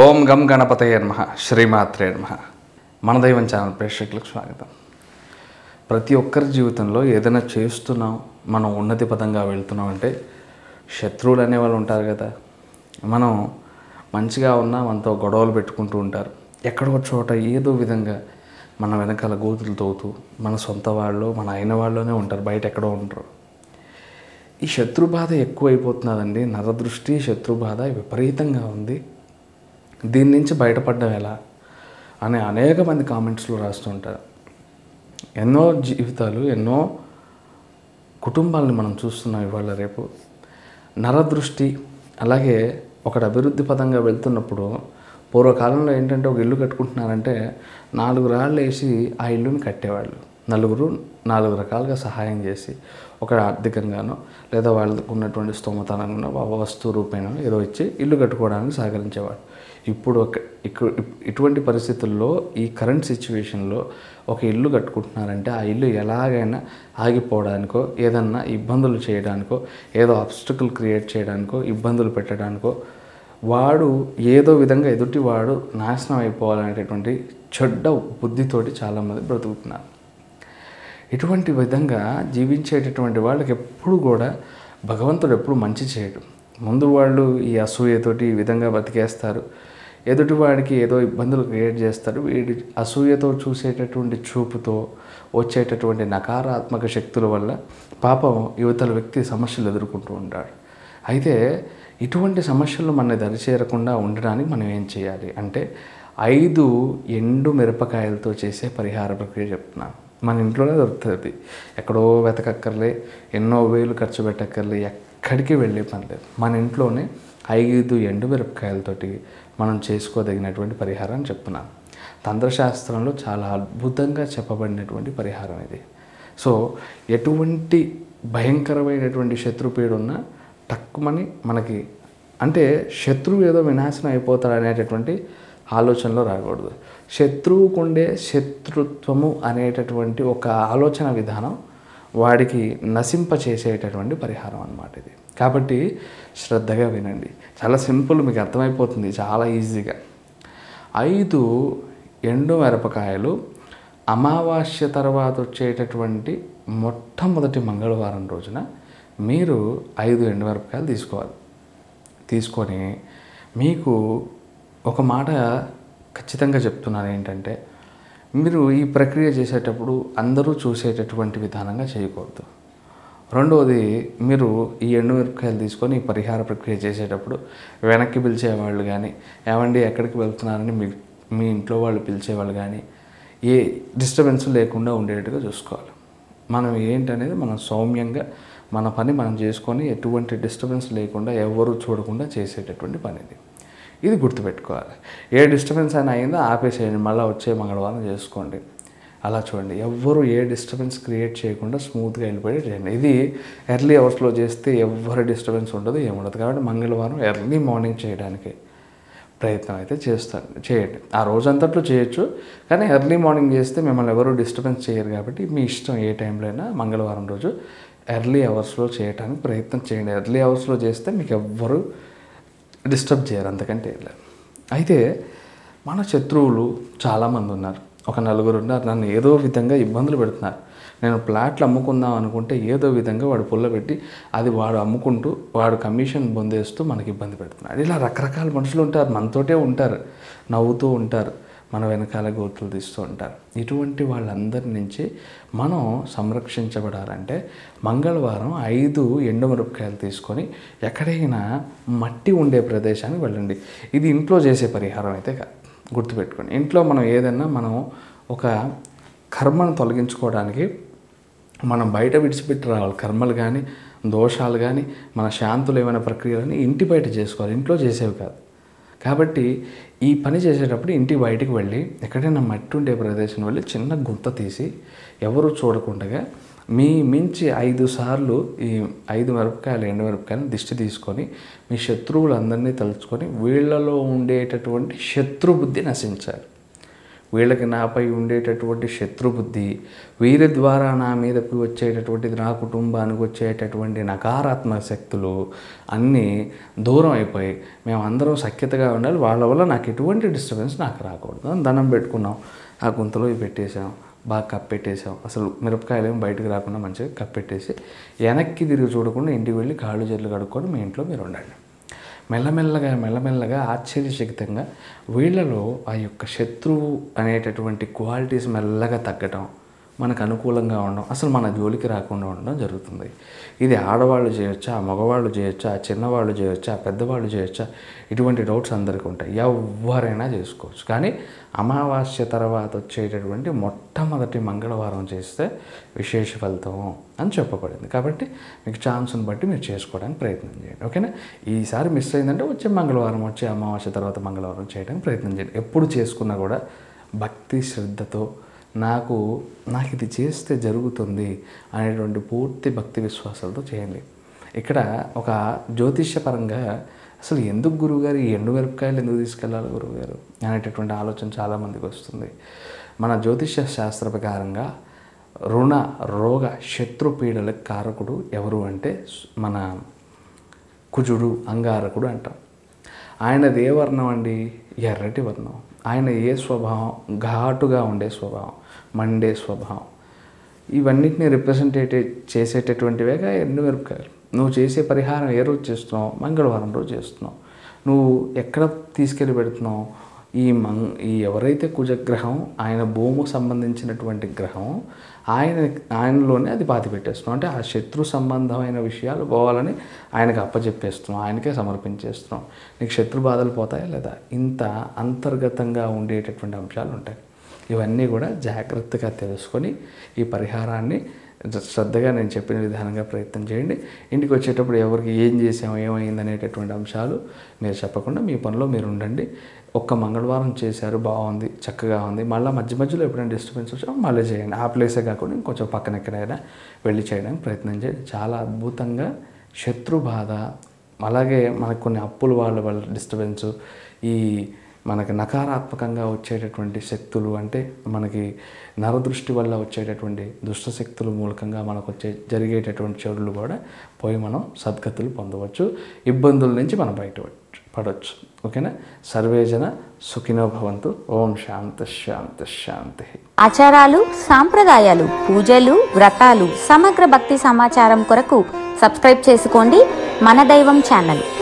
ఓం గం గణపతయ నమ శ్రీమాత్రే నమ మన దైవం ఛానల్ ప్రేక్షకులకు స్వాగతం ప్రతి ఒక్కరి జీవితంలో ఏదైనా చేస్తున్నాం మనం ఉన్నతి పదంగా వెళ్తున్నాం అంటే శత్రువులు అనేవాళ్ళు ఉంటారు కదా మనం మంచిగా ఉన్నా మనతో గొడవలు పెట్టుకుంటూ ఉంటారు ఎక్కడో చోట ఏదో విధంగా మన వెనకాల గోతులు తవ్వుతూ మన సొంత వాళ్ళు మన అయిన వాళ్ళలోనే ఉంటారు బయట ఎక్కడో ఉంటారు ఈ శత్రు బాధ ఎక్కువైపోతున్నదండి నరదృష్టి శత్రు బాధ విపరీతంగా ఉంది దీని నుంచి బయటపడడం ఎలా అని అనేక మంది కామెంట్స్లో రాస్తుంటారు ఎన్నో జీవితాలు ఎన్నో కుటుంబాలను మనం చూస్తున్నాం ఇవాళ రేపు నరదృష్టి అలాగే ఒకటి అభివృద్ధి పదంగా వెళ్తున్నప్పుడు పూర్వకాలంలో ఏంటంటే ఒక ఇల్లు కట్టుకుంటున్నారంటే నాలుగు రాళ్ళు వేసి ఆ ఇల్లుని కట్టేవాళ్ళు నలుగురు నాలుగు రకాలుగా సహాయం చేసి ఒక ఆర్థికంగానో లేదా వాళ్ళకు ఉన్నటువంటి స్తోమతనంగా వస్తు రూపేణ ఏదో ఇచ్చి ఇల్లు కట్టుకోవడానికి సహకరించేవాడు ఇప్పుడు ఒక ఇక- ఇటువంటి పరిస్థితుల్లో ఈ కరెంట్ సిచ్యువేషన్లో ఒక ఇల్లు కట్టుకుంటున్నారంటే ఆ ఇల్లు ఎలాగైనా ఆగిపోవడానికో ఏదన్నా ఇబ్బందులు చేయడానికో ఏదో అబ్స్టకల్ క్రియేట్ చేయడానికో ఇబ్బందులు పెట్టడానికో వాడు ఏదో విధంగా ఎదుటి వాడు నాశనం అయిపోవాలనేటటువంటి చెడ్డ బుద్ధితోటి చాలామంది బ్రతుకుతున్నారు ఇటువంటి విధంగా జీవించేటటువంటి వాళ్ళకి ఎప్పుడు కూడా భగవంతుడు ఎప్పుడు మంచి చేయడు ముందు వాళ్ళు ఈ అసూయతోటి ఈ విధంగా బతికేస్తారు ఎదుటి వాడికి ఏదో ఇబ్బందులు క్రియేట్ చేస్తారు వీడి అసూయతో చూసేటటువంటి చూపుతో వచ్చేటటువంటి నకారాత్మక శక్తుల వల్ల పాపం యువతల వ్యక్తి సమస్యలు ఎదుర్కొంటూ ఉంటాడు అయితే ఇటువంటి సమస్యలు మన దరిచేరకుండా ఉండడానికి మనం ఏం చేయాలి అంటే ఐదు ఎండు మిరపకాయలతో చేసే పరిహార ప్రక్రియ చెప్తున్నాను మన ఇంట్లోనే దొరుకుతుంది ఎక్కడో వెతకక్కర్లే ఎన్నో వేలు ఖర్చు పెట్టక్కర్లే ఎక్కడికి వెళ్ళే పని లేదు మన ఇంట్లోనే ఐదు ఎండు మిరపకాయలతోటి మనం చేసుకోదగినటువంటి పరిహారం అని చెప్తున్నాను తంత్రశాస్త్రంలో చాలా అద్భుతంగా చెప్పబడినటువంటి పరిహారం ఇది సో ఎటువంటి భయంకరమైనటువంటి శత్రుపీడ ఉన్నా తక్కువని మనకి అంటే శత్రువు ఏదో వినాశనం అయిపోతాడు అనేటటువంటి ఆలోచనలో రాకూడదు శత్రువుకుండే శత్రుత్వము అనేటటువంటి ఒక ఆలోచన విధానం వాడికి నశింపచేసేటటువంటి పరిహారం అన్నమాట ఇది కాబట్టి శ్రద్ధగా వినండి చాలా సింపుల్ మీకు అర్థమైపోతుంది చాలా ఈజీగా ఐదు ఎండు మిరపకాయలు అమావాస్య తర్వాత వచ్చేటటువంటి మొట్టమొదటి మంగళవారం రోజున మీరు ఐదు ఎండు మిరపకాయలు తీసుకోవాలి తీసుకొని మీకు ఒక మాట ఖచ్చితంగా చెప్తున్నాను ఏంటంటే మీరు ఈ ప్రక్రియ చేసేటప్పుడు అందరూ చూసేటటువంటి విధానంగా చేయకూడదు రెండవది మీరు ఈ ఎండుమిరపకాయలు తీసుకొని ఈ పరిహార ప్రక్రియ చేసేటప్పుడు వెనక్కి పిలిచేవాళ్ళు కానీ ఏమండి ఎక్కడికి వెళ్తున్నారని మీ మీ ఇంట్లో వాళ్ళు పిలిచేవాళ్ళు కానీ ఏ డిస్టర్బెన్స్ లేకుండా ఉండేట్టుగా చూసుకోవాలి మనం ఏంటనేది మనం సౌమ్యంగా మన పని మనం చేసుకొని ఎటువంటి డిస్టర్బెన్స్ లేకుండా ఎవరు చూడకుండా చేసేటటువంటి పని ఇది ఇది గుర్తుపెట్టుకోవాలి ఏ డిస్టర్బెన్స్ అయినా అయిందో ఆపేసేయండి మళ్ళీ వచ్చే మంగళవారం చేసుకోండి అలా చూడండి ఎవ్వరు ఏ డిస్టర్బెన్స్ క్రియేట్ చేయకుండా స్మూత్గా వెళ్ళిపోయి చేయండి ఇది ఎర్లీ అవర్స్లో చేస్తే ఎవ్వరి డిస్టర్బెన్స్ ఉండదు ఏముండదు కాబట్టి మంగళవారం ఎర్లీ మార్నింగ్ చేయడానికి ప్రయత్నం అయితే చేస్తాను చేయండి ఆ రోజంతట్లో చేయొచ్చు కానీ ఎర్లీ మార్నింగ్ చేస్తే మిమ్మల్ని ఎవరు డిస్టర్బెన్స్ చేయరు కాబట్టి మీ ఇష్టం ఏ టైంలో అయినా మంగళవారం రోజు ఎర్లీ అవర్స్లో చేయడానికి ప్రయత్నం చేయండి ఎర్లీ అవర్స్లో చేస్తే మీకు ఎవ్వరు డిస్టర్బ్ చేయరు అంతకంటే ఏం లేదు అయితే మన శత్రువులు చాలామంది ఉన్నారు ఒక నలుగురు ఉన్నారు నన్ను ఏదో విధంగా ఇబ్బందులు పెడుతున్నారు నేను ప్లాట్లు అమ్ముకుందాం అనుకుంటే ఏదో విధంగా వాడు పుల్లబెట్టి అది వాడు అమ్ముకుంటూ వాడు కమిషన్ పొందేస్తూ మనకి ఇబ్బంది పెడుతున్నాడు ఇలా రకరకాల మనుషులు ఉంటారు మనతోటే ఉంటారు నవ్వుతూ ఉంటారు మన వెనకాల గోతులు తీస్తూ ఉంటారు ఇటువంటి వాళ్ళందరి నుంచి మనం సంరక్షించబడాలంటే మంగళవారం ఐదు ఎండుమిరపకాయలు తీసుకొని ఎక్కడైనా మట్టి ఉండే ప్రదేశానికి వెళ్ళండి ఇది ఇంట్లో చేసే పరిహారం అయితే కాదు గుర్తుపెట్టుకోండి ఇంట్లో మనం ఏదైనా మనం ఒక కర్మను తొలగించుకోవడానికి మనం బయట విడిచిపెట్టి రావాలి కర్మలు కానీ దోషాలు కానీ మన శాంతులు ఏమైనా ప్రక్రియలని ఇంటి బయట చేసుకోవాలి ఇంట్లో చేసేవి కాదు కాబట్టి ఈ పని చేసేటప్పుడు ఇంటి బయటికి వెళ్ళి ఎక్కడైనా మట్టి ఉండే ప్రదేశం వెళ్ళి చిన్న గుంత తీసి ఎవరు చూడకుండా మీ మించి ఐదు సార్లు ఈ ఐదు మిరపకాయలు ఎండు మిరపకాయలు దిష్టి తీసుకొని మీ శత్రువులందరినీ తలుచుకొని వీళ్ళలో ఉండేటటువంటి శత్రు బుద్ధి నశించాలి వీళ్ళకి నాపై ఉండేటటువంటి శత్రుబుద్ధి వీరి ద్వారా నా మీదకి వచ్చేటటువంటిది నా కుటుంబానికి వచ్చేటటువంటి నకారాత్మక శక్తులు అన్నీ దూరం అయిపోయి మేము అందరం సఖ్యతగా ఉండాలి వాళ్ళ వల్ల నాకు ఎటువంటి డిస్టర్బెన్స్ నాకు రాకూడదు అని దండం పెట్టుకున్నాం ఆ గుంతలో ఇవి పెట్టేశాం బాగా కప్పెట్టేసాం అసలు మిరపకాయలు ఏం బయటకు రాకుండా మంచిగా కప్పెట్టేసి వెనక్కి తిరిగి చూడకుండా ఇంటికి వెళ్ళి కాళ్ళు చేతులు కడుక్కొని మీ ఇంట్లో మీరు ఉండండి మెల్లమెల్లగా మెల్లమెల్లగా ఆశ్చర్యచకితంగా వీళ్ళలో ఆ యొక్క శత్రువు అనేటటువంటి క్వాలిటీస్ మెల్లగా తగ్గటం మనకు అనుకూలంగా ఉండడం అసలు మన జోలికి రాకుండా ఉండడం జరుగుతుంది ఇది ఆడవాళ్ళు చేయొచ్చా మగవాళ్ళు చేయొచ్చా చిన్నవాళ్ళు చేయొచ్చా పెద్దవాళ్ళు చేయొచ్చా ఇటువంటి డౌట్స్ అందరికీ ఉంటాయి ఎవరైనా చేసుకోవచ్చు కానీ అమావాస్య తర్వాత వచ్చేటటువంటి మొట్టమొదటి మంగళవారం చేస్తే విశేష ఫలితం అని చెప్పబడింది కాబట్టి మీకు ఛాన్స్ని బట్టి మీరు చేసుకోవడానికి ప్రయత్నం చేయండి ఓకేనా ఈసారి మిస్ అయిందంటే వచ్చే మంగళవారం వచ్చే అమావాస్య తర్వాత మంగళవారం చేయడానికి ప్రయత్నం చేయండి ఎప్పుడు చేసుకున్నా కూడా భక్తి శ్రద్ధతో నాకు నాకు ఇది చేస్తే జరుగుతుంది అనేటువంటి పూర్తి భక్తి విశ్వాసాలతో చేయండి ఇక్కడ ఒక జ్యోతిష్యపరంగా అసలు ఎందుకు గురువుగారు ఈ ఎండు మిరపకాయలు ఎందుకు తీసుకెళ్ళాలి గురువుగారు అనేటటువంటి ఆలోచన చాలామందికి వస్తుంది మన జ్యోతిష్య శాస్త్ర ప్రకారంగా రుణ రోగ శత్రు పీడలకు కారకుడు ఎవరు అంటే మన కుజుడు అంగారకుడు అంటాం ఆయనది ఏ వర్ణం అండి ఎర్రటి వర్ణం ఆయన ఏ స్వభావం ఘాటుగా ఉండే స్వభావం మండే స్వభావం ఇవన్నిటిని రిప్రజెంటేటివ్ చేసేటటువంటివేగా ఎండు మిరపకాయలు నువ్వు చేసే పరిహారం ఏ రోజు చేస్తున్నావు మంగళవారం రోజు చేస్తున్నావు నువ్వు ఎక్కడ తీసుకెళ్ళి పెడుతున్నావు ఈ మం ఈ ఎవరైతే కుజగ్రహం ఆయన భూముకు సంబంధించినటువంటి గ్రహం ఆయన ఆయనలోనే అది పాతి పెట్టేస్తున్నాం అంటే ఆ శత్రు సంబంధమైన విషయాలు పోవాలని ఆయనకు అప్పచెప్పేస్తున్నాం ఆయనకే సమర్పించేస్తున్నాం నీకు శత్రు బాధలు పోతాయా లేదా ఇంత అంతర్గతంగా ఉండేటటువంటి అంశాలు ఉంటాయి ఇవన్నీ కూడా జాగ్రత్తగా తెలుసుకొని ఈ పరిహారాన్ని శ్రద్ధగా నేను చెప్పిన విధానంగా ప్రయత్నం చేయండి ఇంటికి వచ్చేటప్పుడు ఎవరికి ఏం చేసాము ఏమైంది అనేటటువంటి అంశాలు మీరు చెప్పకుండా మీ పనిలో మీరు ఉండండి ఒక్క మంగళవారం చేశారు బాగుంది చక్కగా ఉంది మళ్ళీ మధ్య మధ్యలో ఎప్పుడైనా డిస్టర్బెన్స్ వచ్చా మళ్ళీ చేయండి ఆ ప్లేసే కాకుండా ఇంకొంచెం పక్కన ఎక్కడైనా వెళ్ళి చేయడానికి ప్రయత్నం చేయండి చాలా అద్భుతంగా శత్రు బాధ అలాగే మనకు కొన్ని అప్పుల వాళ్ళ వల్ల డిస్టర్బెన్స్ ఈ మనకి నకారాత్మకంగా వచ్చేటటువంటి శక్తులు అంటే మనకి నరదృష్టి వల్ల వచ్చేటటువంటి దుష్ట శక్తుల మూలకంగా మనకు వచ్చే జరిగేటటువంటి చెడులు కూడా పోయి మనం సద్గతులు పొందవచ్చు ఇబ్బందుల నుంచి మనం బయట పడవచ్చు ఓకేనా సర్వేజన సుఖినో భవంతు ఓం శాంతి శాంతి శాంతి ఆచారాలు సాంప్రదాయాలు పూజలు వ్రతాలు సమగ్ర భక్తి సమాచారం కొరకు సబ్స్క్రైబ్ చేసుకోండి మన దైవం ఛానల్